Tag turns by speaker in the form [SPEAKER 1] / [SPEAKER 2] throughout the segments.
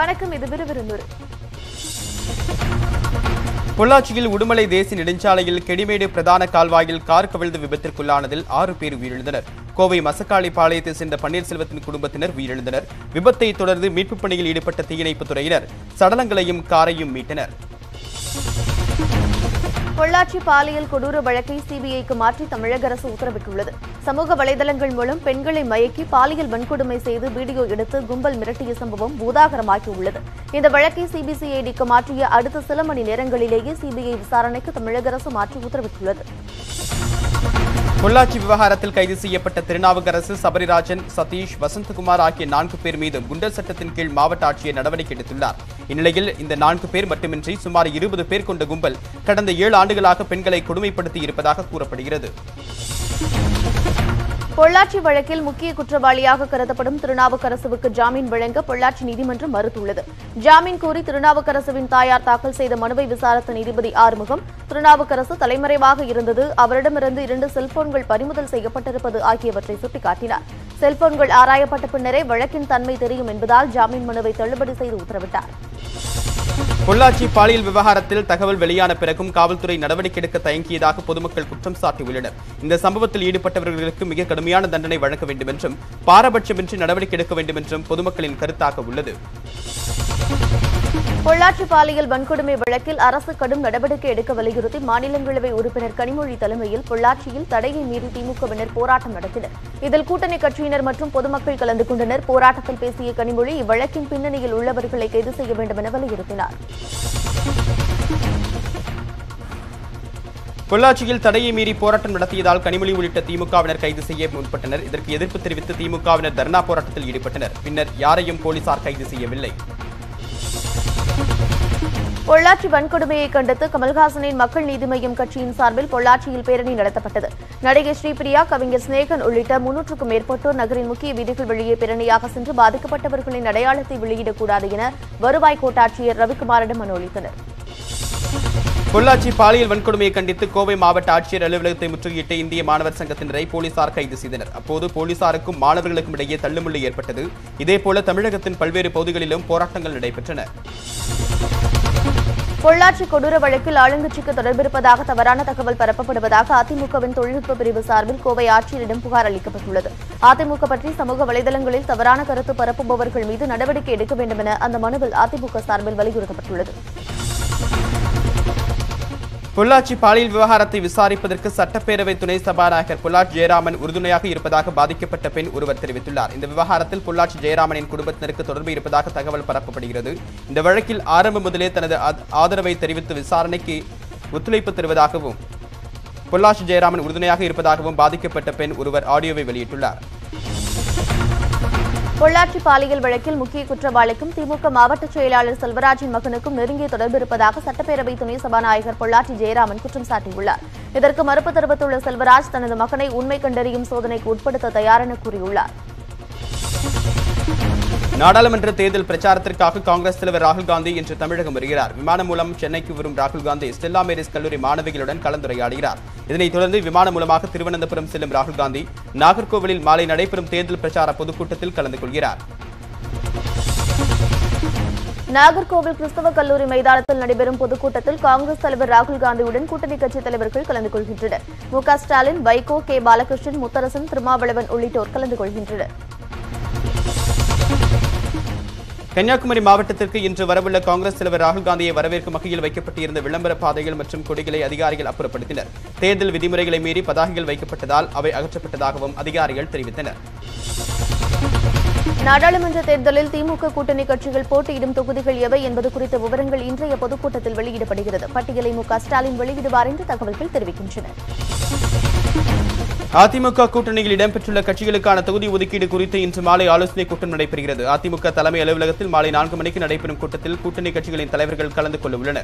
[SPEAKER 1] வணக்கம் இது விறுவிறுநூறு
[SPEAKER 2] பொள்ளாச்சியில் உடுமலை தேசிய நெடுஞ்சாலையில் கெடிமேடு பிரதான கால்வாயில் கார் கவிழ்ந்து விபத்திற்குள்ளானதில் ஆறு பேர் உயிரிழந்தனர் கோவை மசக்காளி பாளையத்தை சேர்ந்த பன்னீர்செல்வத்தின் குடும்பத்தினர் உயிரிழந்தனர் விபத்தை தொடர்ந்து மீட்புப் பணியில் ஈடுபட்ட தீயணைப்புத் துறையினர் சடலங்களையும் காரையும் மீட்டனர்
[SPEAKER 1] பொள்ளாச்சி பாலியல் கொடூர வழக்கை சிபிஐக்கு மாற்றி தமிழக அரசு உத்தரவிட்டுள்ளது சமூக வலைதளங்கள் மூலம் பெண்களை மயக்கி பாலியல் வன்கொடுமை செய்து வீடியோ எடுத்து கும்பல் மிரட்டிய சம்பவம் பூதாகரமாகியுள்ளது இந்த வழக்கை சிபிசிஐடிக்கு மாற்றிய அடுத்த சில மணி நேரங்களிலேயே சிபிஐ விசாரணைக்கு தமிழக அரசு மாற்றி உத்தரவிட்டுள்ளது
[SPEAKER 2] பொள்ளாச்சி விவகாரத்தில் கைது செய்யப்பட்ட திருநாவுக்கரசு சபரிராஜன் சதீஷ் வசந்தகுமார் ஆகிய நான்கு பேர் மீது குண்டர் சட்டத்தின் கீழ் மாவட்ட ஆட்சியர் நடவடிக்கை எடுத்துள்ளார் இந்நிலையில் இந்த நான்கு பேர் மட்டுமின்றி சுமார் இருபது பேர் கொண்ட கும்பல் கடந்த ஏழு ஆண்டுகளாக பெண்களை கொடுமைப்படுத்தி இருப்பதாக கூறப்படுகிறது
[SPEAKER 1] பொள்ளாச்சி வழக்கில் முக்கிய குற்றவாளியாக கருதப்படும் திருநாவுக்கரசுவுக்கு ஜாமீன் வழங்க பொள்ளாச்சி நீதிமன்றம் மறுத்துள்ளது ஜாமீன் கோரி திருநாவுக்கரசுவின் தாயார் தாக்கல் செய்த மனுவை விசாரித்த நீதிபதி ஆறுமுகம் திருநாவுக்கரசு தலைமறைவாக இருந்தது அவரிடமிருந்து இரண்டு செல்போன்கள் பறிமுதல் செய்யப்பட்டிருப்பது ஆகியவற்றை சுட்டிக்காட்டினார் செல்போன்கள் ஆராயப்பட்ட பின்னரே வழக்கின் தன்மை தெரியும் என்பதால் ஜாமீன் மனுவை தள்ளுபடி செய்து உத்தரவிட்டார்
[SPEAKER 2] பொள்ளாச்சி பாலியல் விவகாரத்தில் தகவல் வெளியான பிறகும் காவல்துறை நடவடிக்கை எடுக்க தயங்கியதாக பொதுமக்கள் குற்றம் சாட்டியுள்ளனர் இந்த சம்பவத்தில் ஈடுபட்டவர்களுக்கு மிக கடுமையான தண்டனை வழங்க வேண்டும் என்றும் பாரபட்சமின்றி நடவடிக்கை எடுக்க வேண்டும் என்றும் பொதுமக்களின் கருத்தாக உள்ளது
[SPEAKER 1] பொள்ளாச்சி பாலியல் வன்கொடுமை வழக்கில் அரசு கடும் நடவடிக்கை எடுக்க வலியுறுத்தி மாநிலங்களவை உறுப்பினர் கனிமொழி தலைமையில் பொள்ளாச்சியில் தடையை மீறி திமுகவினர் போராட்டம் நடத்தினர் இதில் கூட்டணி கட்சியினர் மற்றும் பொதுமக்கள் கலந்து கொண்டனர் போராட்டத்தில் பேசிய கனிமொழி இவ்வழக்கின் பின்னணியில் உள்ளவர்களை கைது செய்ய வேண்டும் என வலியுறுத்தினார்
[SPEAKER 2] பொள்ளாச்சியில் தடையை மீறி போராட்டம் நடத்தியதால் கனிமொழி உள்ளிட்ட திமுகவினர் கைது செய்ய முற்பட்டனர் இதற்கு எதிர்ப்பு தெரிவித்து திமுகவினர் தர்ணா போராட்டத்தில் ஈடுபட்டனர் பின்னர் யாரையும் போலீசார் கைது செய்யவில்லை
[SPEAKER 1] பொள்ளாச்சி வன்கொடுமையை கண்டித்து கமல்ஹாசனின் மக்கள் நீதி மய்யம் கட்சியின் சார்பில் பொள்ளாச்சியில் பேரணி நடத்தப்பட்டது நடிகை ஸ்ரீபிரியா கவிஞர் சிநேகன் உள்ளிட்ட முன்னூற்றுக்கும் மேற்பட்டோர் நகரின் முக்கிய வீதிகள் வழியே பேரணியாக சென்று பாதிக்கப்பட்டவர்களின் அடையாளத்தை வெளியிடக்கூடாது என வருவாய் கோட்டாட்சியர் ரவிக்குமாரிடம் மனு அளித்தனர்
[SPEAKER 2] பொள்ளாச்சி பாலியல் வன்கொடுமையை கண்டித்து கோவை மாவட்ட ஆட்சியர் அலுவலகத்தை முற்றுகையிட்ட இந்திய மாணவர் சங்கத்தினரை போலீசார் கைது செய்தனர் அப்போது போலீசாருக்கும் மாணவர்களுக்கும் இடையே தள்ளுமுள்ளு ஏற்பட்டது இதேபோல தமிழகத்தின் பல்வேறு பகுதிகளிலும் போராட்டங்கள் நடைபெற்றன
[SPEAKER 1] பொள்ளாச்சி கொடூர வழக்கில் ஆளுங்கட்சிக்கு தொடர்பிருப்பதாக தவறான தகவல் பரப்பப்படுவதாக அதிமுகவின் தொழில்நுட்ப பிரிவு சார்பில் கோவை ஆட்சியரிடம் புகார் அளிக்கப்பட்டுள்ளது அதிமுக பற்றி சமூக வலைதளங்களில் தவறான கருத்து பரப்புபவர்கள் மீது நடவடிக்கை எடுக்க வேண்டும் என அந்த மனுவில் அதிமுக சார்பில் வலியுறுத்தப்பட்டுள்ளது
[SPEAKER 2] பொள்ளாச்சி பாலியல் விவகாரத்தை விசாரிப்பதற்கு சட்டப்பேரவை துணை சபாநாயகர் பொள்ளாச்சி ஜெயராமன் உறுதுணையாக இருப்பதாக பாதிக்கப்பட்ட பெண் ஒருவர் தெரிவித்துள்ளார் இந்த விவகாரத்தில் பொள்ளாச்சி ஜெயராமனின் குடும்பத்தினருக்கு தொடர்பு இருப்பதாக தகவல் பரப்பப்படுகிறது இந்த வழக்கில் ஆரம்பம் முதலே தனது ஆத- ஆதரவை தெரிவித்து விசாரணைக்கு ஒத்துழைப்பு தருவதாகவும் பொள்ளாச்சி ஜெயராமன் உறுதுணையாக இருப்பதாகவும் பாதிக்கப்பட்ட பெண் ஒருவர் ஆடியோவை வெளியிட்டுள்ளார்
[SPEAKER 1] பொள்ளாச்சி பாலியல் வழக்கில் முக்கிய குற்றவாளிக்கும் திமுக மாவட்ட செயலாளர் செல்வராஜின் மகனுக்கும் நெருங்கிய தொடர்பு இருப்பதாக சட்டப்பேரவை துணை சபாநாயகர் பொள்ளாச்சி ஜெயராமன் குற்றம் சாட்டியுள்ளார் இதற்கு மறுப்பு தெரிவித்துள்ள செல்வராஜ் தனது மகனை உண்மை கண்டறியும் சோதனைக்கு உட்படுத்த தயார் என கூறியுள்ளார்
[SPEAKER 2] நாடாளுமன்ற தேர்தல் பிரச்சாரத்திற்காக காங்கிரஸ் தலைவர் ராகுல் காந்தி இன்று தமிழகம் வருகிறார் விமானம் மூலம் சென்னைக்கு வரும் ராகுல் காந்தி ஸ்டெல்லா மேரிஸ் கல்லூரி மாணவிகளுடன் கலந்துரையாடுகிறார் இதனைத் தொடர்ந்து விமானம் மூலமாக திருவனந்தபுரம் செல்லும் ராகுல் காந்தி நாகர்கோவிலில் மாலை நடைபெறும் தேர்தல் பிரச்சார பொதுக்கூட்டத்தில் கலந்து கொள்கிறார்
[SPEAKER 1] நாகர்கோவில் கிறிஸ்தவ கல்லூரி மைதானத்தில் நடைபெறும் பொதுக்கூட்டத்தில் காங்கிரஸ் தலைவர் ராகுல் காந்தியுடன் கூட்டணி கட்சித் தலைவர்கள் கலந்து கொள்கின்றனர் மு க ஸ்டாலின் வைகோ கே பாலகிருஷ்ணன் முத்தரசன் திருமாவளவன் உள்ளிட்டோர் கலந்து கொள்கின்றனர்
[SPEAKER 2] கன்னியாகுமரி மாவட்டத்திற்கு இன்று வரவுள்ள காங்கிரஸ் தலைவர் ராகுல் காந்தியை வரவேற்கும் வகையில் வைக்கப்பட்டிருந்த விளம்பர பாதைகள் மற்றும் கொடிகளை அதிகாரிகள் அப்புறப்படுத்தினர் தேர்தல் விதிமுறைகளை மீறி பதாகைகள் வைக்கப்பட்டதால் அவை அகற்றப்பட்டதாகவும் அதிகாரிகள் தெரிவித்தனர்
[SPEAKER 1] நாடாளுமன்ற தேர்தலில் திமுக கூட்டணி கட்சிகள் போட்டியிடும் தொகுதிகள் எவை என்பது குறித்த விவரங்கள் இன்றைய பொதுக்கூட்டத்தில் வெளியிடப்படுகிறது பட்டியலை மு க ஸ்டாலின் வெளியிடுவார் என்று தகவல்கள் தெரிவிக்கின்றன
[SPEAKER 2] அதிமுக கூட்டணியில் இடம்பெற்றுள்ள கட்சிகளுக்கான தொகுதி ஒதுக்கீடு குறித்து இன்று மாலை ஆலோசனைக் கூட்டம் நடைபெறுகிறது அதிமுக தலைமை அலுவலகத்தில் மாலை நான்கு மணிக்கு நடைபெறும் கூட்டத்தில் கூட்டணி கட்சிகளின் தலைவர்கள் கலந்து கொள்ள உள்ளனர்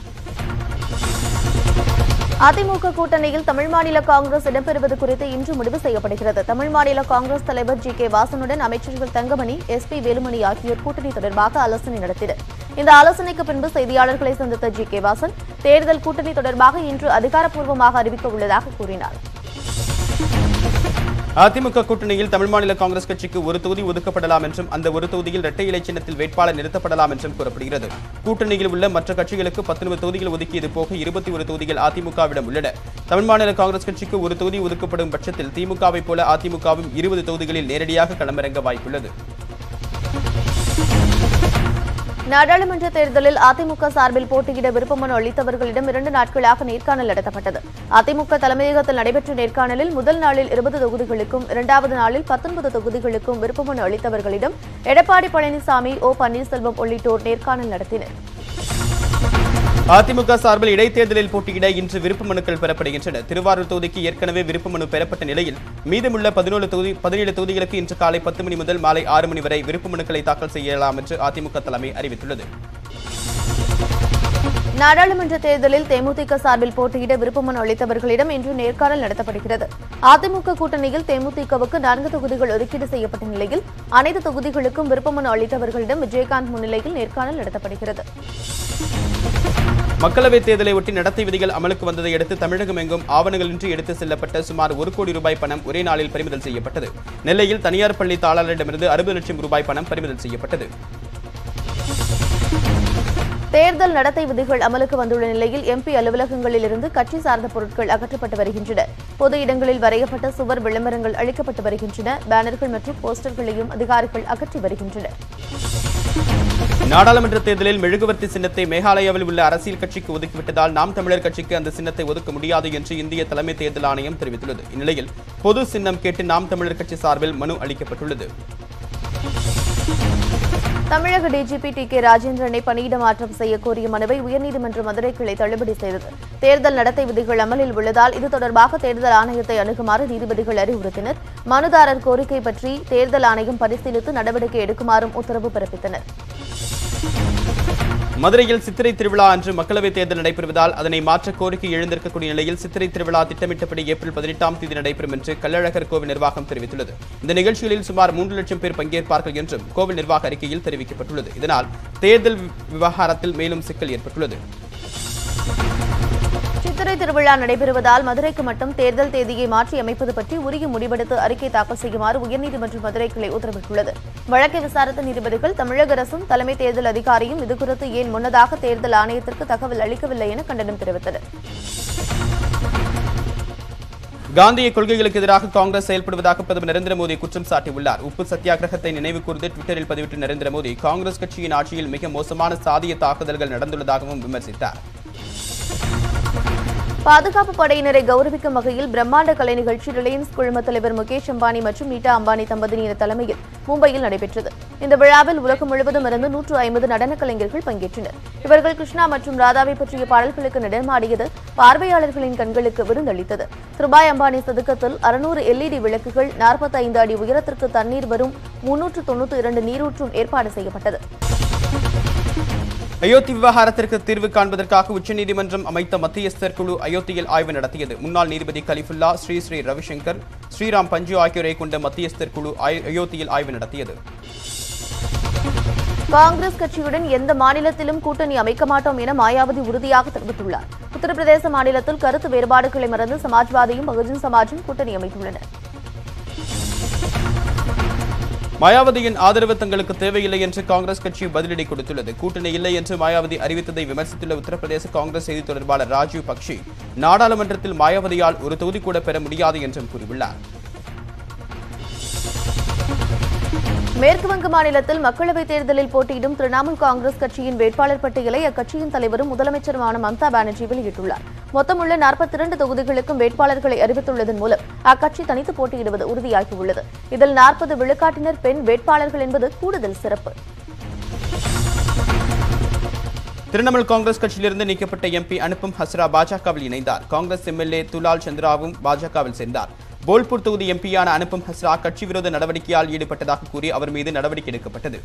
[SPEAKER 1] அதிமுக கூட்டணியில் தமிழ் மாநில காங்கிரஸ் இடம்பெறுவது குறித்து இன்று முடிவு செய்யப்படுகிறது தமிழ் மாநில காங்கிரஸ் தலைவர் ஜி கே வாசனுடன் அமைச்சர்கள் தங்கமணி எஸ் பி வேலுமணி ஆகியோர் கூட்டணி தொடர்பாக ஆலோசனை நடத்தினர் இந்த ஆலோசனைக்கு பின்பு செய்தியாளர்களை சந்தித்த ஜி கே வாசன் தேர்தல் கூட்டணி தொடர்பாக இன்று அதிகாரப்பூர்வமாக அறிவிக்க உள்ளதாக கூறினார்
[SPEAKER 2] அதிமுக கூட்டணியில் தமிழ் மாநில காங்கிரஸ் கட்சிக்கு ஒரு தொகுதி ஒதுக்கப்படலாம் என்றும் அந்த ஒரு தொகுதியில் இரட்டை இலை சின்னத்தில் வேட்பாளர் நிறுத்தப்படலாம் என்றும் கூறப்படுகிறது கூட்டணியில் உள்ள மற்ற கட்சிகளுக்கு பத்தொன்பது தொகுதிகள் ஒதுக்கியது போக இருபத்தி ஒரு தொகுதிகள் அதிமுகவிடம் உள்ளன தமிழ் மாநில காங்கிரஸ் கட்சிக்கு ஒரு தொகுதி ஒதுக்கப்படும் பட்சத்தில் திமுகவை போல அதிமுகவும் இருபது தொகுதிகளில் நேரடியாக களமிறங்க வாய்ப்புள்ளது
[SPEAKER 1] நாடாளுமன்ற தேர்தலில் அதிமுக சார்பில் போட்டியிட விருப்பமனு அளித்தவர்களிடம் இரண்டு நாட்களாக நேர்காணல் நடத்தப்பட்டது அதிமுக தலைமையகத்தில் நடைபெற்ற நேர்காணலில் முதல் நாளில் இருபது தொகுதிகளுக்கும் இரண்டாவது நாளில் பத்தொன்பது தொகுதிகளுக்கும் விருப்பமனு அளித்தவர்களிடம் எடப்பாடி பழனிசாமி ஓ பன்னீர்செல்வம் உள்ளிட்டோர் நேர்காணல் நடத்தினர்
[SPEAKER 2] அதிமுக சார்பில் இடைத்தேர்தலில் போட்டியிட இன்று விருப்ப மனுக்கள் பெறப்படுகின்றன திருவாரூர் தொகுதிக்கு ஏற்கனவே விருப்ப மனு பெறப்பட்ட நிலையில் மீதமுள்ள பதினோரு தொகுதி பதினேழு தொகுதிகளுக்கு இன்று காலை பத்து மணி முதல் மாலை ஆறு மணி வரை விருப்ப மனுக்களை தாக்கல் செய்யலாம் என்று அதிமுக தலைமை அறிவித்துள்ளது
[SPEAKER 1] நாடாளுமன்ற தேர்தலில் தேமுதிக சார்பில் போட்டியிட விருப்பமனு அளித்தவர்களிடம் இன்று நேர்காணல் நடத்தப்படுகிறது அதிமுக கூட்டணியில் தேமுதிகவுக்கு நான்கு தொகுதிகள் ஒதுக்கீடு செய்யப்பட்ட நிலையில் அனைத்து தொகுதிகளுக்கும் விருப்பமனு அளித்தவர்களிடம் விஜயகாந்த் முன்னிலையில் நேர்காணல் நடத்தப்படுகிறது
[SPEAKER 2] மக்களவைத் தேர்தலை ஒட்டி நடத்தை விதிகள் அமலுக்கு வந்ததை அடுத்து தமிழகம் எங்கும் ஆவணங்களின்றி எடுத்து செல்லப்பட்ட சுமார் ஒரு கோடி ரூபாய் பணம் ஒரே நாளில் பறிமுதல் செய்யப்பட்டது நெல்லையில் தனியார் பள்ளி தாளரிடமிருந்து அறுபது லட்சம் ரூபாய் பணம் பறிமுதல் செய்யப்பட்டது
[SPEAKER 1] தேர்தல் நடத்தை விதிகள் அமலுக்கு வந்துள்ள நிலையில் எம்பி அலுவலகங்களில் இருந்து கட்சி சார்ந்த பொருட்கள் அகற்றப்பட்டு வருகின்றன பொது இடங்களில் வரையப்பட்ட சுவர் விளம்பரங்கள் அளிக்கப்பட்டு வருகின்றன பேனர்கள் மற்றும் போஸ்டர்களையும் அதிகாரிகள் அகற்றி வருகின்றனர்
[SPEAKER 2] நாடாளுமன்ற தேர்தலில் மெழுகுவர்த்தி சின்னத்தை மேகாலயாவில் உள்ள அரசியல் கட்சிக்கு ஒதுக்கிவிட்டதால் நாம் தமிழர் கட்சிக்கு அந்த சின்னத்தை ஒதுக்க முடியாது என்று இந்திய தலைமை தேர்தல் ஆணையம் தெரிவித்துள்ளது இந்நிலையில் பொது சின்னம் கேட்டு நாம் தமிழர் கட்சி சார்பில் மனு அளிக்கப்பட்டுள்ளது
[SPEAKER 1] தமிழக டிஜிபி டி கே ராஜேந்திரனை பணியிட மாற்றம் செய்ய கோரிய மனுவை உயர்நீதிமன்ற மதுரை கிளை தள்ளுபடி செய்தது தேர்தல் நடத்தை விதிகள் அமலில் உள்ளதால் இது தொடர்பாக தேர்தல் ஆணையத்தை அணுகுமாறு நீதிபதிகள் அறிவுறுத்தினர் மனுதாரர் கோரிக்கை பற்றி தேர்தல் ஆணையம் பரிசீலித்து நடவடிக்கை எடுக்குமாறும் உத்தரவு பிறப்பித்தனர்
[SPEAKER 2] மதுரையில் சித்திரை திருவிழா அன்று மக்களவைத் தேர்தல் நடைபெறுவதால் அதனை மாற்ற கோரிக்கை எழுந்திருக்கக்கூடிய நிலையில் சித்திரை திருவிழா திட்டமிட்டபடி ஏப்ரல் பதினெட்டாம் தேதி நடைபெறும் என்று கள்ளழகர் கோவில் நிர்வாகம் தெரிவித்துள்ளது இந்த நிகழ்ச்சிகளில் சுமார் மூன்று லட்சம் பேர் பங்கேற்பார்கள் என்றும் கோவில் நிர்வாக அறிக்கையில் தெரிவிக்கப்பட்டுள்ளது இதனால் தேர்தல் விவகாரத்தில் மேலும் சிக்கல் ஏற்பட்டுள்ளது
[SPEAKER 1] சித்திரை திருவிழா நடைபெறுவதால் மதுரைக்கு மட்டும் தேர்தல் தேதியை மாற்றி அமைப்பது பற்றி உரிய முடிவெடுத்து அறிக்கை தாக்கல் செய்யுமாறு உயர்நீதிமன்ற மதுரை கிளை உத்தரவிட்டுள்ளது வழக்கை விசாரித்த நீதிபதிகள் தமிழக அரசும் தலைமை தேர்தல் அதிகாரியும் இதுகுறித்து ஏன் முன்னதாக தேர்தல் ஆணையத்திற்கு தகவல் அளிக்கவில்லை என கண்டனம் தெரிவித்தனர்
[SPEAKER 2] காந்திய கொள்கைகளுக்கு எதிராக காங்கிரஸ் செயல்படுவதாக பிரதமர் நரேந்திர மோடி குற்றம் சாட்டியுள்ளார் உப்பு சத்தியாகிரகத்தை நினைவு கூர்ந்து ட்விட்டரில் பதிவிட்ட நரேந்திர மோடி காங்கிரஸ் கட்சியின் ஆட்சியில் மிக மோசமான சாதிய தாக்குதல்கள் நடந்துள்ளதாகவும் விமர்சித்தார்
[SPEAKER 1] பாதுகாப்பு படையினரை கௌரவிக்கும் வகையில் பிரம்மாண்ட கலை நிகழ்ச்சி ரிலையன்ஸ் குழும தலைவர் முகேஷ் அம்பானி மற்றும் நீட்டா அம்பானி தம்பதியினர் தலைமையில் மும்பையில் நடைபெற்றது இந்த விழாவில் உலகம் முழுவதும் இருந்து நூற்று ஐம்பது நடனக் கலைஞர்கள் பங்கேற்றனர் இவர்கள் கிருஷ்ணா மற்றும் ராதாவை பற்றிய பாடல்களுக்கு நடனமாடியது பார்வையாளர்களின் கண்களுக்கு விருந்தளித்தது துபாய் அம்பானி சதுக்கத்தில் அறுநூறு எல்இடி விளக்குகள் 45 அடி உயரத்திற்கு தண்ணீர் வரும் முன்னூற்று தொண்ணூற்று இரண்டு நீரூற்றும் ஏற்பாடு செய்யப்பட்டது
[SPEAKER 2] அயோத்தி விவகாரத்திற்கு தீர்வு காண்பதற்காக உச்சநீதிமன்றம் அமைத்த மத்தியஸ்தர் குழு அயோத்தியில் ஆய்வு நடத்தியது முன்னாள் நீதிபதி கலிஃபுல்லா ஸ்ரீ ஸ்ரீ ரவிசங்கர் ஸ்ரீராம் பஞ்சு ஆகியோரை கொண்ட மத்தியஸ்தர் குழு ஆய்- அயோத்தியில் ஆய்வு நடத்தியது
[SPEAKER 1] காங்கிரஸ் கட்சியுடன் எந்த மாநிலத்திலும் கூட்டணி அமைக்க மாட்டோம் என மாயாவதி உறுதியாக தெரிவித்துள்ளார் உத்தரப்பிரதேச மாநிலத்தில் கருத்து வேறுபாடுகளை மறந்து சமாஜ்வாதியும் பகுஜன் சமாஜும் கூட்டணி அமைத்துள்ளனர்
[SPEAKER 2] மாயாவதியின் ஆதரவு தங்களுக்கு தேவையில்லை என்று காங்கிரஸ் கட்சி பதிலடி கொடுத்துள்ளது கூட்டணி இல்லை என்று மாயாவதி அறிவித்ததை விமர்சித்துள்ள உத்தரப்பிரதேச காங்கிரஸ் செய்தி தொடர்பாளர் ராஜீவ் பக்ஷி நாடாளுமன்றத்தில் மாயாவதியால் ஒரு தொகுதி கூட பெற முடியாது என்றும் கூறியுள்ளார்
[SPEAKER 1] மேற்குவங்க மாநிலத்தில் மக்களவைத் தேர்தலில் போட்டியிடும் திரிணாமுல் காங்கிரஸ் கட்சியின் வேட்பாளர் பட்டியலை அக்கட்சியின் தலைவரும் முதலமைச்சருமான மம்தா பானர்ஜி வெளியிட்டுள்ளார் மொத்தமுள்ள 42 தொகுதிகளுக்கும் வேட்பாளர்களை அறிவித்துள்ளதன் மூலம் அக்கட்சி தனித்து போட்டியிடுவது உறுதியாகியுள்ளது இதில் நாற்பது விழுக்காட்டினர் பெண் வேட்பாளர்கள் என்பது கூடுதல் சிறப்பு
[SPEAKER 2] திரிணாமுல் காங்கிரஸ் கட்சியிலிருந்து நீக்கப்பட்ட எம்பி அனுப்பும் ஹஸ்ரா பாஜகவில் இணைந்தார் காங்கிரஸ் எம்எல்ஏ துலால் சந்திராவும் பாஜகவில் சேர்ந்தார் போல்பூர் தொகுதி எம்பியான அனுப்பும் ஹஸ்ரா கட்சி விரோத நடவடிக்கையால் ஈடுபட்டதாக கூறி அவர் மீது நடவடிக்கை எடுக்கப்பட்டது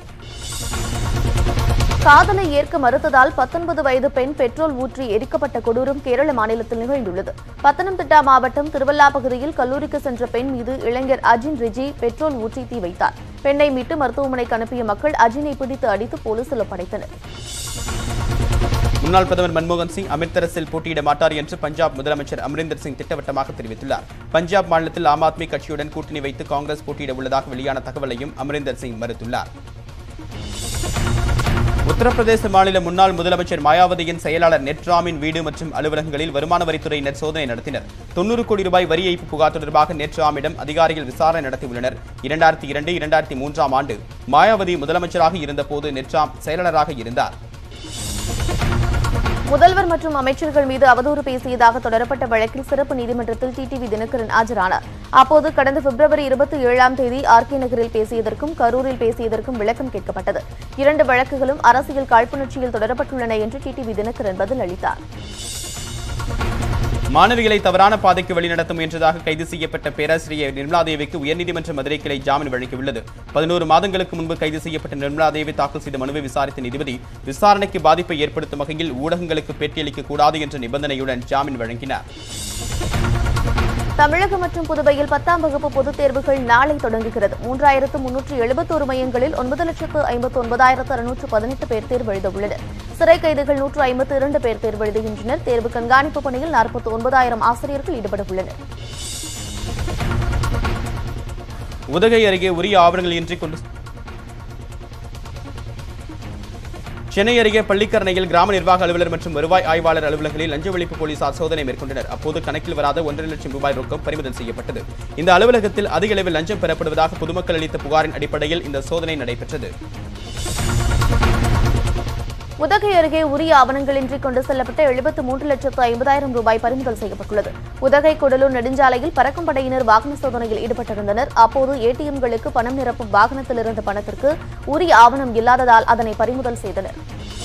[SPEAKER 1] காதலை ஏற்க மறுத்ததால் 19 வயது பெண் பெட்ரோல் ஊற்றி எரிக்கப்பட்ட கொடூரம் கேரள மாநிலத்தில் நிகழ்ந்துள்ளது பத்தனம்திட்டா மாவட்டம் திருவல்லா பகுதியில் கல்லூரிக்கு சென்ற பெண் மீது இளைஞர் அஜின் ரிஜி பெட்ரோல் ஊற்றி தீ வைத்தார் பெண்ணை மீட்டு மருத்துவமனைக்கு அனுப்பிய மக்கள் அஜினை பிடித்து அடித்து போலீசில் ஒப்படைத்தனர்
[SPEAKER 2] முன்னாள் பிரதமர் மன்மோகன் சிங் அமிர்தரசில் போட்டியிட மாட்டார் என்று பஞ்சாப் முதலமைச்சர் அமரிந்தர் சிங் திட்டவட்டமாக தெரிவித்துள்ளார் பஞ்சாப் மாநிலத்தில் ஆம் ஆத்மி கட்சியுடன் கூட்டணி வைத்து காங்கிரஸ் போட்டியிட உள்ளதாக வெளியான தகவலையும் அமரிந்தர் சிங் மறுத்துள்ளார் உத்தரப்பிரதேச மாநில முன்னாள் முதலமைச்சர் மாயாவதியின் செயலாளர் நெட்ராமின் வீடு மற்றும் அலுவலகங்களில் வருமான வரித்துறையினர் சோதனை நடத்தினர் தொண்ணூறு கோடி ரூபாய் வரி ஏய்ப்பு புகார் தொடர்பாக நெட்ராமிடம் அதிகாரிகள் விசாரணை நடத்தியுள்ளனர் இரண்டாயிரத்தி இரண்டு இரண்டாயிரத்தி மூன்றாம் ஆண்டு மாயாவதி முதலமைச்சராக இருந்தபோது நெட்ராம் செயலாளராக இருந்தார்
[SPEAKER 1] முதல்வர் மற்றும் அமைச்சர்கள் மீது அவதூறு பேசியதாக தொடரப்பட்ட வழக்கில் சிறப்பு நீதிமன்றத்தில் டிடிவி தினகரன் ஆஜரானார் அப்போது கடந்த பிப்ரவரி இருபத்தி ஏழாம் தேதி ஆர்கே நகரில் பேசியதற்கும் கரூரில் பேசியதற்கும் விளக்கம் கேட்கப்பட்டது இரண்டு வழக்குகளும் அரசியல் காழ்ப்புணர்ச்சியில் தொடரப்பட்டுள்ளன என்று டிடிவி தினகரன் பதில் அளித்தார்
[SPEAKER 2] மாணவிகளை தவறான பாதைக்கு வழிநடத்த முயன்றதாக கைது செய்யப்பட்ட பேராசிரியர் நிர்மலா தேவிக்கு உயர்நீதிமன்ற மதுரை கிளை ஜாமீன் வழங்கியுள்ளது பதினோரு மாதங்களுக்கு முன்பு கைது செய்யப்பட்ட நிர்மலா தேவி தாக்கல் செய்த மனுவை விசாரித்த நீதிபதி விசாரணைக்கு பாதிப்பை ஏற்படுத்தும் வகையில் ஊடகங்களுக்கு பேட்டியளிக்க கூடாது என்ற நிபந்தனையுடன் ஜாமீன் வழங்கினார்
[SPEAKER 1] தமிழகம் மற்றும் புதுவையில் பத்தாம் வகுப்பு பொதுத் தேர்வுகள் நாளை தொடங்குகிறது மூன்றாயிரத்து முன்னூற்று எழுபத்தோரு மையங்களில் ஒன்பது லட்சத்து ஐம்பத்து ஒன்பதாயிரத்து அறுநூற்று பதினெட்டு பேர் தேர்வு எழுத உள்ளனர் சிறை கைதிகள் நூற்று ஐம்பத்து இரண்டு பேர் தேர்வு எழுதுகின்றனர் தேர்வு கண்காணிப்பு பணியில் நாற்பத்தி ஒன்பதாயிரம் ஆசிரியர்கள் ஈடுபட உள்ளனர்
[SPEAKER 2] உதகை அருகே உரிய ஆவணங்கள் இன்றி கொண்டு சென்னை அருகே பள்ளிக்கரணையில் கிராம நிர்வாக அலுவலர் மற்றும் வருவாய் ஆய்வாளர் அலுவலகங்களில் லஞ்ச ஒழிப்பு போலீசார் சோதனை மேற்கொண்டனர் அப்போது கணக்கில் வராத ஒன்றரை லட்சம் ரூபாய் ரொக்கம் பறிமுதல் செய்யப்பட்டது இந்த அலுவலகத்தில் அதிக அளவில் லஞ்சம் பெறப்படுவதாக பொதுமக்கள் அளித்த புகாரின் அடிப்படையில் இந்த சோதனை நடைபெற்றது
[SPEAKER 1] உதகை அருகே உரிய ஆவணங்களின்றி கொண்டு செல்லப்பட்ட எழுபத்து மூன்று லட்சத்து ஐம்பதாயிரம் ரூபாய் பறிமுதல் செய்யப்பட்டுள்ளது உதகை குடலூர் நெடுஞ்சாலையில் பறக்கும் படையினர் வாகன சோதனையில் ஈடுபட்டிருந்தனர் அப்போது ஏடிஎம்களுக்கு பணம் நிரப்பும் வாகனத்தில் இருந்த பணத்திற்கு உரிய ஆவணம் இல்லாததால் அதனை பறிமுதல் செய்தனர்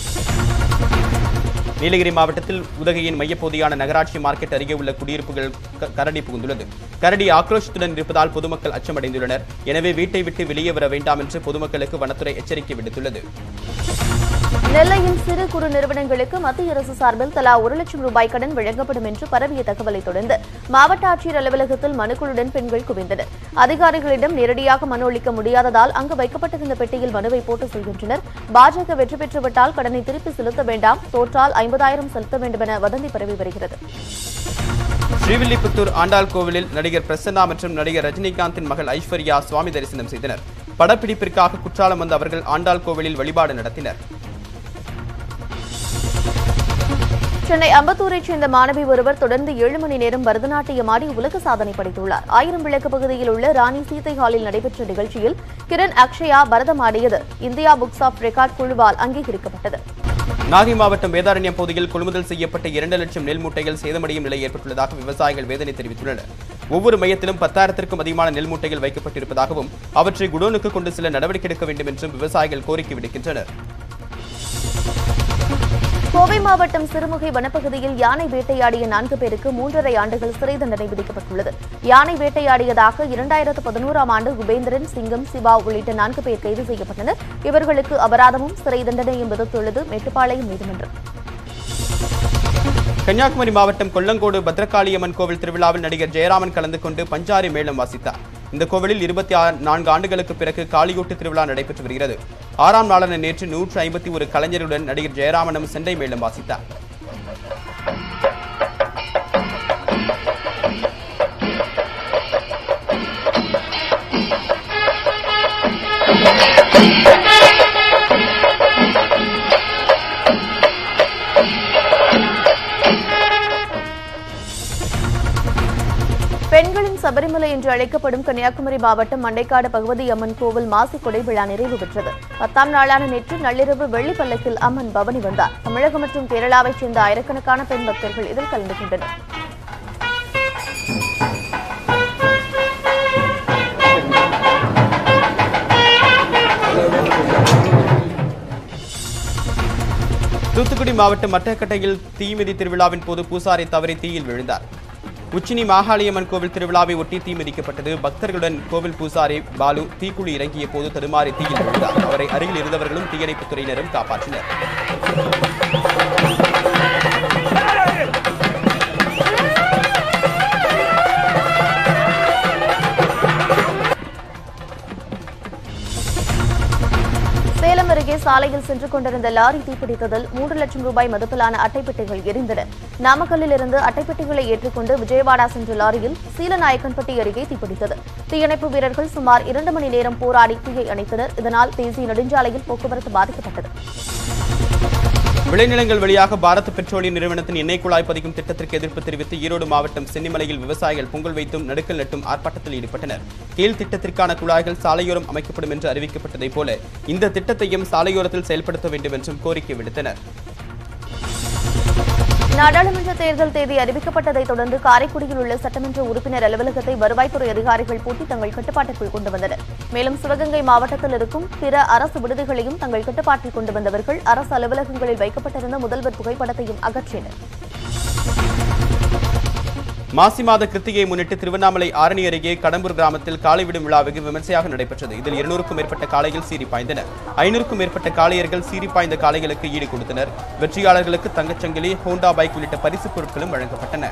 [SPEAKER 2] நீலகிரி மாவட்டத்தில் உதகையின் மையப்பகுதியான நகராட்சி மார்க்கெட் அருகே உள்ள குடியிருப்புகள் க- கரடி புகுந்துள்ளது கரடி ஆக்ரோஷத்துடன் இருப்பதால் பொதுமக்கள் அச்சமடைந்துள்ளனர் எனவே வீட்டை விட்டு வெளியே வர வேண்டாம் என்று பொதுமக்களுக்கு வனத்துறை எச்சரிக்கை விடுத்துள்ளது
[SPEAKER 1] நெல்லையில் சிறு குறு நிறுவனங்களுக்கு மத்திய அரசு சார்பில் தலா ஒரு லட்சம் ரூபாய் கடன் வழங்கப்படும் என்று பரவிய தகவலை தொடர்ந்து மாவட்ட ஆட்சியர் அலுவலகத்தில் மனுக்களுடன் பெண்கள் குவிந்தனர் அதிகாரிகளிடம் நேரடியாக மனு அளிக்க முடியாததால் அங்கு வைக்கப்பட்டிருந்த பெட்டியில் மனுவை போட்டு செல்கின்றனர் பாஜக வெற்றி பெற்றுவிட்டால் கடனை திருப்பி செலுத்த வேண்டாம் தோற்றால் ஐம்பதாயிரம் செலுத்த வேண்டும் என வதந்தி பரவி வருகிறது
[SPEAKER 2] ஸ்ரீவில்லிபுத்தூர் ஆண்டாள் கோவிலில் நடிகர் பிரசன்னா மற்றும் நடிகர் ரஜினிகாந்தின் மகள் ஐஸ்வர்யா சுவாமி தரிசனம் செய்தனர் படப்பிடிப்பிற்காக குற்றாலம் வந்த அவர்கள் ஆண்டாள் கோவிலில் வழிபாடு நடத்தினர்
[SPEAKER 1] சென்னை அம்பத்தூரைச் சேர்ந்த மாணவி ஒருவர் தொடர்ந்து ஏழு மணி நேரம் பரதநாட்டியம் ஆடி உலக சாதனை படைத்துள்ளார் ஆயிரம் விளக்கு பகுதியில் உள்ள ராணி சீதை ஹாலில் நடைபெற்ற நிகழ்ச்சியில் கிரண் அக்ஷயா பரதம் ஆடியது இந்தியா புக்ஸ் ஆஃப் ரெக்கார்ட் குழுவால் அங்கீகரிக்கப்பட்டது
[SPEAKER 2] நாகை மாவட்டம் வேதாரண்யம் பகுதியில் கொள்முதல் செய்யப்பட்ட இரண்டு லட்சம் நெல் மூட்டைகள் சேதமடையும் நிலை ஏற்பட்டுள்ளதாக விவசாயிகள் வேதனை தெரிவித்துள்ளனர் ஒவ்வொரு மையத்திலும் பத்தாயிரத்திற்கும் அதிகமான நெல் மூட்டைகள் வைக்கப்பட்டிருப்பதாகவும் அவற்றை குடோனுக்கு கொண்டு செல்ல நடவடிக்கை எடுக்க வேண்டும் என்றும் விவசாயிகள் கோரிக்கை விடுக்கின்றனர்
[SPEAKER 1] கோவை மாவட்டம் சிறுமுகை வனப்பகுதியில் யானை வேட்டையாடிய நான்கு பேருக்கு மூன்றரை ஆண்டுகள் சிறை தண்டனை விதிக்கப்பட்டுள்ளது யானை வேட்டையாடியதாக இரண்டாயிரத்து பதினோராம் ஆண்டு உபேந்திரன் சிங்கம் சிவா உள்ளிட்ட நான்கு பேர் கைது செய்யப்பட்டனர் இவர்களுக்கு அபராதமும் சிறை தண்டனையும் விதித்துள்ளது மேட்டுப்பாளையம் நீதிமன்றம்
[SPEAKER 2] கன்னியாகுமரி மாவட்டம் கொல்லங்கோடு பத்ரகாளியம்மன் கோவில் திருவிழாவில் நடிகர் ஜெயராமன் கலந்து கொண்டு பஞ்சாரி மேளம் வாசித்தார் இந்த கோவிலில் இருபத்தி நான்கு ஆண்டுகளுக்கு பிறகு காளியோட்டு திருவிழா நடைபெற்று வருகிறது ஆறாம் நாளான நேற்று நூற்று ஐம்பத்தி ஒரு கலைஞருடன் நடிகர் ஜெயராமனும் செண்டை மேளம் வாசித்தார்
[SPEAKER 1] பெண்களின் சபரிமலை என்று அழைக்கப்படும் கன்னியாகுமரி மாவட்டம் மண்டைக்காடு பகவதி அம்மன் கோவில் மாசி கொடை விழா நிறைவு பெற்றது பத்தாம் நாளான நேற்று நள்ளிரவு வெள்ளி பல்லக்கில் அம்மன் பவனி வந்தார் தமிழகம் மற்றும் கேரளாவைச் சேர்ந்த ஆயிரக்கணக்கான பெண் பக்தர்கள் இதில் கலந்து கொண்டனர்
[SPEAKER 2] தூத்துக்குடி மாவட்டம் மட்டக்கட்டையில் தீமிதி திருவிழாவின் போது பூசாரி தவறி தீயில் விழுந்தார் உச்சினி மாகாளியம்மன் கோவில் திருவிழாவை ஒட்டி தீ மிதிக்கப்பட்டது பக்தர்களுடன் கோவில் பூசாரி பாலு தீக்குழி இறங்கிய போது தடுமாறி தீயில் விழுந்தார் அவரை அருகில் இருந்தவர்களும் தீயணைப்புத் துறையினரும் காப்பாற்றினர்
[SPEAKER 1] சேலம் அருகே அருகே சாலையில் சென்று கொண்டிருந்த லாரி தீப்பிடித்ததில் மூன்று லட்சம் ரூபாய் மதிப்பிலான அட்டைப்பெட்டிகள் எரிந்தன நாமக்கல்லில் இருந்து அட்டைப்பெட்டிகளை ஏற்றிக்கொண்டு விஜயவாடா சென்ற லாரியில் சீலநாயக்கன்பட்டி அருகே தீப்பிடித்தது தீயணைப்பு வீரர்கள் சுமார் இரண்டு மணி நேரம் போராடி தீயை அணைத்தனர் இதனால் தேசிய நெடுஞ்சாலையில் போக்குவரத்து பாதிக்கப்பட்டது
[SPEAKER 2] விளைநிலங்கள் வழியாக பாரத் பெட்ரோலியம் நிறுவனத்தின் எண்ணெய் குழாய் பதிக்கும் திட்டத்திற்கு எதிர்ப்பு தெரிவித்து ஈரோடு மாவட்டம் சென்னிமலையில் விவசாயிகள் பொங்கல் வைத்தும் நடுக்கல் நட்டும் ஆர்ப்பாட்டத்தில் ஈடுபட்டனர் கீழ் திட்டத்திற்கான குழாய்கள் சாலையோரம் அமைக்கப்படும் என்று அறிவிக்கப்பட்டதைப் போல இந்த திட்டத்தையும் சாலையோரத்தில் செயல்படுத்த வேண்டும் என்றும் கோரிக்கை விடுத்தனர்
[SPEAKER 1] நாடாளுமன்ற தேர்தல் தேதி அறிவிக்கப்பட்டதைத் தொடர்ந்து காரைக்குடியில் உள்ள சட்டமன்ற உறுப்பினர் அலுவலகத்தை வருவாய்த்துறை அதிகாரிகள் பூட்டி தங்கள் கட்டுப்பாட்டிற்குள் கொண்டு வந்தனர் மேலும் சிவகங்கை மாவட்டத்தில் இருக்கும் பிற அரசு விடுதிகளையும் தங்கள் கட்டுப்பாட்டில் கொண்டு வந்தவர்கள் அரசு அலுவலகங்களில் வைக்கப்பட்டிருந்த முதல்வர் புகைப்படத்தையும் அகற்றினர்
[SPEAKER 2] மாசி மாத கிருத்திகையை முன்னிட்டு திருவண்ணாமலை ஆரணி அருகே கடம்பூர் கிராமத்தில் காளை விடும் விழா வெகு விமர்சையாக நடைபெற்றது இதில் இருநூறுக்கும் மேற்பட்ட காளைகள் சீறி பாய்ந்தனர் ஐநூறுக்கும் மேற்பட்ட காளையர்கள் சீறி பாய்ந்த காளைகளுக்கு ஈடு கொடுத்தனர் வெற்றியாளர்களுக்கு தங்கச்சங்கிலி ஹோண்டா பைக் உள்ளிட்ட பரிசுப் பொருட்களும் வழங்கப்பட்டன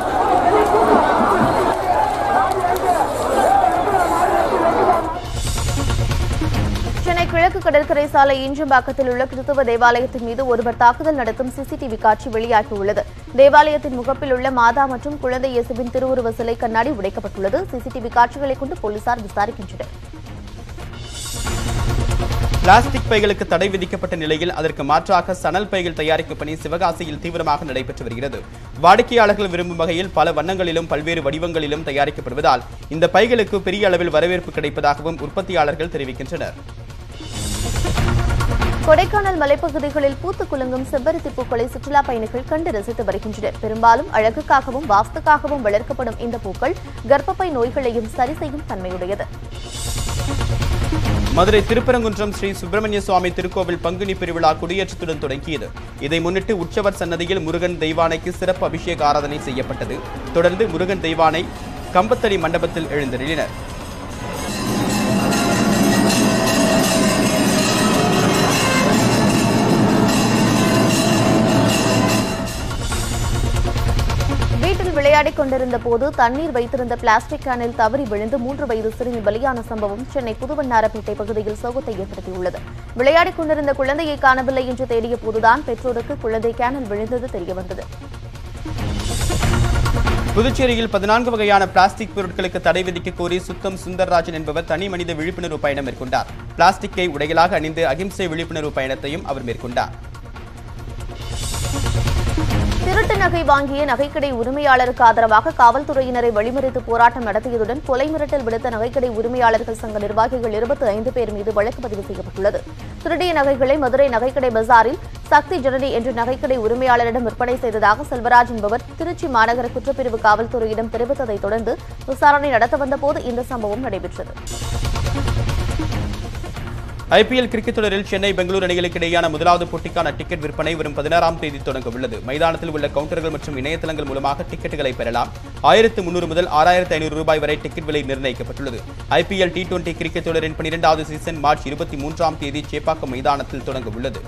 [SPEAKER 1] சென்னை கிழக்கு கடற்கரை சாலை ஈஞ்சம்பாக்கத்தில் உள்ள கிறிஸ்தவ தேவாலயத்தின் மீது ஒருவர் தாக்குதல் நடத்தும் சிசிடிவி காட்சி வெளியாகியுள்ளது தேவாலயத்தின் முகப்பில் உள்ள மாதா மற்றும் குழந்தை இயேசுவின் திருவுருவ சிலை கண்ணாடி உடைக்கப்பட்டுள்ளது சிசிடிவி காட்சிகளை கொண்டு போலீசார் விசாரிக்கின்றனர்
[SPEAKER 2] பிளாஸ்டிக் பைகளுக்கு தடை விதிக்கப்பட்ட நிலையில் அதற்கு மாற்றாக சணல் பைகள் தயாரிக்கும் பணி சிவகாசியில் தீவிரமாக நடைபெற்று வருகிறது வாடிக்கையாளர்கள் விரும்பும் வகையில் பல வண்ணங்களிலும் பல்வேறு வடிவங்களிலும் தயாரிக்கப்படுவதால் இந்த பைகளுக்கு பெரிய அளவில் வரவேற்பு கிடைப்பதாகவும் உற்பத்தியாளர்கள் தெரிவிக்கின்றனர்
[SPEAKER 1] கொடைக்கானல் மலைப்பகுதிகளில் பூத்து குலுங்கும் செவ்வரித்தி பூக்களை சுற்றுலா பயணிகள் கண்டு ரசித்து வருகின்றனர் பெரும்பாலும் அழகுக்காகவும் வாஸ்துக்காகவும் வளர்க்கப்படும் இந்த பூக்கள் கர்ப்பப்பை நோய்களையும் சரி செய்யும் தன்மையுடையது
[SPEAKER 2] மதுரை திருப்பரங்குன்றம் ஸ்ரீ சுப்பிரமணிய சுவாமி திருக்கோவில் பங்குனி பெருவிழா கொடியேற்றத்துடன் தொடங்கியது இதை முன்னிட்டு உற்சவர் சன்னதியில் முருகன் தெய்வானைக்கு சிறப்பு அபிஷேக ஆராதனை செய்யப்பட்டது தொடர்ந்து முருகன் தெய்வானை கம்பத்தடி மண்டபத்தில் எழுந்தருளினர்
[SPEAKER 1] வீட்டில் விளையாடிக் கொண்டிருந்த போது தண்ணீர் வைத்திருந்த பிளாஸ்டிக் கேனில் தவறி விழுந்து மூன்று வயது சிறுமி பலியான சம்பவம் சென்னை புதுவண்ணாரப்பேட்டை பகுதியில் சோகத்தை ஏற்படுத்தியுள்ளது விளையாடிக் கொண்டிருந்த குழந்தையை காணவில்லை என்று தேடிய போதுதான் பெற்றோருக்கு குழந்தை கேனில் விழுந்தது தெரியவந்தது
[SPEAKER 2] புதுச்சேரியில் பதினான்கு வகையான பிளாஸ்டிக் பொருட்களுக்கு தடை விதிக்க கோரி சுத்தம் சுந்தர்ராஜன் என்பவர் தனி மனித விழிப்புணர்வு பயணம் மேற்கொண்டார் பிளாஸ்டிக்கை உடைகளாக அணிந்து அகிம்சை விழிப்புணர்வு பயணத்தையும் அவர் மேற்கொண்டார்
[SPEAKER 1] திருட்டு நகை வாங்கிய நகைக்கடை உரிமையாளருக்கு ஆதரவாக காவல்துறையினரை வழிமறித்து போராட்டம் நடத்தியதுடன் கொலை மிரட்டல் விடுத்த நகைக்கடை உரிமையாளர்கள் சங்க நிர்வாகிகள் இருபத்தி ஐந்து பேர் மீது வழக்கு பதிவு செய்யப்பட்டுள்ளது திருடிய நகைகளை மதுரை நகைக்கடை பஜாரில் சக்தி ஜனனி என்ற நகைக்கடை உரிமையாளரிடம் விற்பனை செய்ததாக செல்வராஜ் என்பவர் திருச்சி மாநகர குற்றப்பிரிவு காவல்துறையிடம் தெரிவித்ததைத் தொடர்ந்து விசாரணை நடத்த வந்தபோது இந்த சம்பவம் நடைபெற்றது
[SPEAKER 2] ஐபிஎல் கிரிக்கெட் தொடரில் சென்னை பெங்களூரு அணிகளுக்கு இடையேயான முதலாவது போட்டிக்கான டிக்கெட் விற்பனை வரும் பதினாறாம் தேதி தொடங்க உள்ளது மைதானத்தில் உள்ள கவுண்டர்கள் மற்றும் இணையதளங்கள் மூலமாக டிக்கெட்டுகளை பெறலாம் ஆயிரத்து முன்னூறு முதல் ஆறாயிரத்து ஐநூறு ரூபாய் வரை டிக்கெட் விலை நிர்ணயிக்கப்பட்டுள்ளது ஐபிஎல் டி டுவெண்டி கிரிக்கெட் தொடரின் பனிரெண்டாவது சீசன் மார்ச் இருபத்தி மூன்றாம் தேதி சேப்பாக்கம் மைதானத்தில் தொடங்க உள்ளது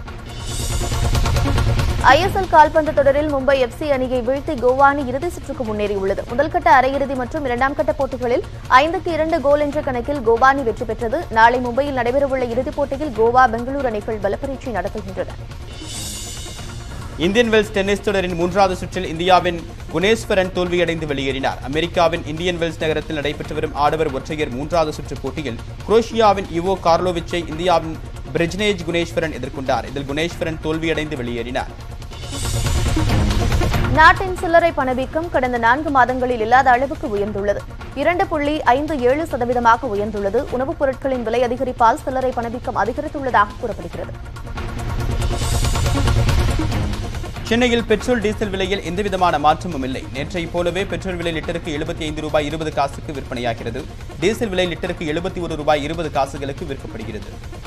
[SPEAKER 1] ஐஎஸ்எல் கால்பந்து தொடரில் மும்பை எஃப்சி அணியை வீழ்த்தி கோவா அணி இறுதிச் சுற்றுக்கு முன்னேறியுள்ளது முதல்கட்ட அரையிறுதி மற்றும் இரண்டாம் கட்ட போட்டிகளில் ஐந்துக்கு இரண்டு கோல் என்ற கணக்கில் கோவா அணி வெற்றி பெற்றது நாளை மும்பையில் நடைபெறவுள்ள இறுதிப் போட்டியில் கோவா பெங்களூரு அணிகள் பலப்பரீட்சை நடத்துகின்றன
[SPEAKER 2] இந்தியன் வெல்ஸ் டென்னிஸ் தொடரின் மூன்றாவது சுற்றில் இந்தியாவின் குணேஸ்வரன் தோல்வியடைந்து வெளியேறினார் அமெரிக்காவின் இந்தியன் வெல்ஸ் நகரத்தில் நடைபெற்று வரும் ஆடவர் ஒற்றையர் மூன்றாவது சுற்று போட்டியில் குரோஷியாவின் இவோ கார்லோவிச்சை இந்தியாவின் பிரெஜ்னேஜ் குணேஸ்வரன் எதிர்கொண்டார் இதில் குணேஸ்வரன் தோல்வியடைந்து வெளியேறினார்
[SPEAKER 1] நாட்டின் சில்லறை பணவீக்கம் கடந்த நான்கு மாதங்களில் இல்லாத அளவுக்கு உயர்ந்துள்ளது இரண்டு புள்ளி ஐந்து ஏழு சதவீதமாக உயர்ந்துள்ளது உணவுப் பொருட்களின் விலை அதிகரிப்பால் சில்லறை பணவீக்கம் அதிகரித்துள்ளதாக கூறப்படுகிறது
[SPEAKER 2] சென்னையில் பெட்ரோல் டீசல் விலையில் எந்தவிதமான மாற்றமும் இல்லை நேற்றை போலவே பெட்ரோல் விலை லிட்டருக்கு எழுபத்தி ஐந்து ரூபாய் இருபது காசுக்கு விற்பனையாகிறது டீசல் விலை லிட்டருக்கு எழுபத்தி ஒரு ரூபாய் இருபது காசுகளுக்கு விற்கப்படுகிறது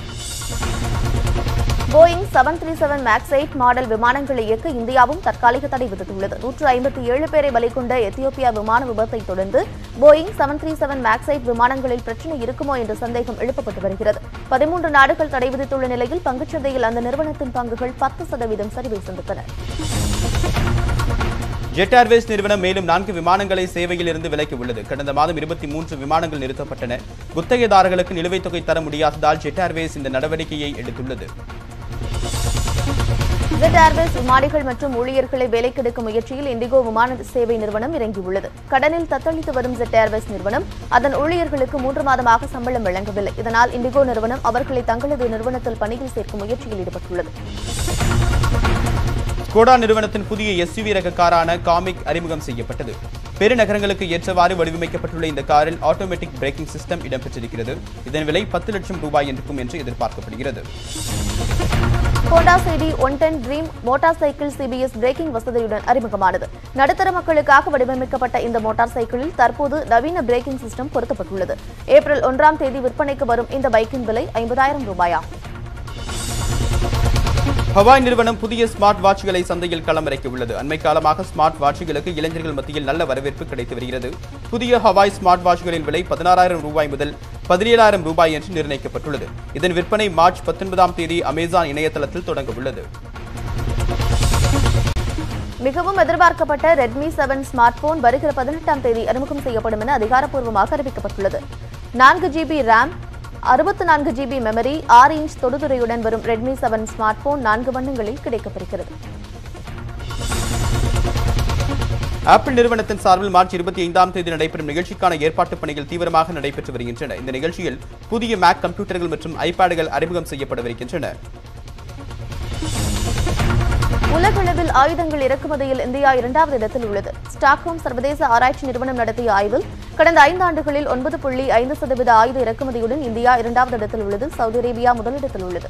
[SPEAKER 1] Boeing seven three seven max eight model விமானங்களை இயக்க இந்தியாவும் தற்காலிக தடை விதித்துள்ளது நூற்று ஐம்பத்தி ஏழு பேரை பலி கொண்ட எத்தியோப்பியா விமான விபத்தை தொடர்ந்து Boeing seven three seven max eight விமானங்களில் பிரச்சனை இருக்குமோ என்ற சந்தேகம் எழுப்பப்பட்டு வருகிறது பதிமூன்று நாடுகள் தடை விதித்துள்ள நிலையில் பங்குச்சந்தையில் அந்த நிறுவனத்தின் பங்குகள் பத்து சதவீதம் சரிவை சந்தித்தன
[SPEAKER 2] ஜெட் ஏர்வேஸ் நிறுவனம் மேலும் நான்கு விமானங்களை சேவையில் இருந்து விலக்கி உள்ளது கடந்த மாதம் இருபத்தி மூன்று விமானங்கள் நிறுத்தப்பட்டன குத்தகைதாரர்களுக்கு நிலுவைத் தொகை தர முடியாததால் ஜெட் ஏர்வேஸ் இந்த நடவடிக்கையை எடுத்துள்ளது
[SPEAKER 1] ஜெட் ஏர்வேஸ் விமானிகள் மற்றும் ஊழியர்களை வேலைக்கெடுக்கும் முயற்சியில் இண்டிகோ விமான சேவை நிறுவனம் இறங்கியுள்ளது கடனில் தத்தளித்து வரும் ஜெட் ஏர்வேஸ் நிறுவனம் அதன் ஊழியர்களுக்கு மூன்று மாதமாக சம்பளம் வழங்கவில்லை இதனால் இண்டிகோ நிறுவனம் அவர்களை தங்களது நிறுவனத்தில் பணியில் சேர்க்கும் முயற்சியில் ஈடுபட்டுள்ளது
[SPEAKER 2] ஸ்கோடா நிறுவனத்தின் புதிய எஸ்யூவி ரக காரான காமிக் அறிமுகம் செய்யப்பட்டது பெருநகரங்களுக்கு ஏற்றவாறு வடிவமைக்கப்பட்டுள்ள இந்த காரில் ஆட்டோமேட்டிக் பிரேக்கிங் சிஸ்டம் இடம்பெற்றிருக்கிறது இதன் விலை பத்து லட்சம் ரூபாய் இருக்கும் என்று எதிர்பார்க்கப்படுகிறது
[SPEAKER 1] Honda CD one ten dream motorcycle CBS braking வசதியுடன் அறிமுகமானது நடுத்தர மக்களுக்காக வடிவமைக்கப்பட்ட இந்த மோட்டார் சைக்கிளில் தற்போது நவீன பிரேக்கிங் சிஸ்டம் பொருத்தப்பட்டுள்ளது ஏப்ரல் ஒன்றாம் தேதி விற்பனைக்கு வரும் இந்த பைக்கின் விலை ஐம்பதாயிரம் ரூபாயாகும்
[SPEAKER 2] ஹவாய் நிறுவனம் புதிய ஸ்மார்ட் வாட்ச்களை சந்தையில் களமிறக்கி உள்ளது அண்மை காலமாக ஸ்மார்ட் வாட்ச்களுக்கு இளைஞர்கள் மத்தியில் நல்ல வரவேற்பு கிடைத்து வருகிறது புதிய ஹவாய் ஸ்மார்ட் வாட்ச்களின் விலை பதினாறாயிரம் ரூபாய் முதல் பதினேழாயிரம் ரூபாய் என்று நிர்ணயிக்கப்பட்டுள்ளது இதன் விற்பனை மார்ச் பத்தொன்பதாம் தேதி அமேசான் இணையதளத்தில் தொடங்க உள்ளது
[SPEAKER 1] மிகவும் எதிர்பார்க்கப்பட்ட ரெட்மி செவன் ஸ்மார்ட் போன் வருகிற பதினெட்டாம் தேதி அறிமுகம் செய்யப்படும் என அதிகாரப்பூர்வமாக அறிவிக்கப்பட்டுள்ளது நான்கு ஜிபி ரேம் அறுபத்தி நான்கு ஜிபி மெமரி ஆறு இன்ச் தொடுதுறையுடன் வரும் ரெட்மி செவன் ஸ்மார்ட் போன் நான்கு வண்ணங்களில் கிடைக்கப்பெறுகிறது
[SPEAKER 2] ஆப்பிள் நிறுவனத்தின் சார்பில் மார்ச் இருபத்தி ஐந்தாம் தேதி நடைபெறும் நிகழ்ச்சிக்கான ஏற்பாட்டு பணிகள் தீவிரமாக நடைபெற்று வருகின்றன இந்த நிகழ்ச்சியில் புதிய மேக் கம்ப்யூட்டர்கள் மற்றும் ஐபேடுகள் அறிமுகம் செய்யப்படவிருக்கின்றன
[SPEAKER 1] உலகளவில் ஆயுதங்கள் இறக்குமதியில் இந்தியா இரண்டாவது இடத்தில் உள்ளது ஸ்டாக்ஹோம் சர்வதேச ஆராய்ச்சி நிறுவனம் நடத்திய ஆய்வில் கடந்த ஐந்து ஆண்டுகளில் ஒன்பது புள்ளி ஐந்து சதவீத ஆயுத இறக்குமதியுடன் இந்தியா இரண்டாவது இடத்தில் உள்ளது சவுதி அரேபியா முதலிடத்தில் உள்ளது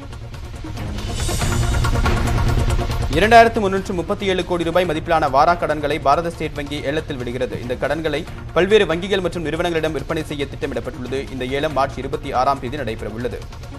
[SPEAKER 2] இரண்டாயிரத்து முன்னூற்று முப்பத்தி ஏழு கோடி ரூபாய் மதிப்பிலான வாரா கடன்களை பாரத ஸ்டேட் வங்கி ஏலத்தில் விடுகிறது இந்த கடன்களை பல்வேறு வங்கிகள் மற்றும் நிறுவனங்களிடம் விற்பனை செய்ய திட்டமிடப்பட்டுள்ளது இந்த ஏலம் மார்ச் இருபத்தி ஆறாம் தேதி நடைபெறவுள்ளது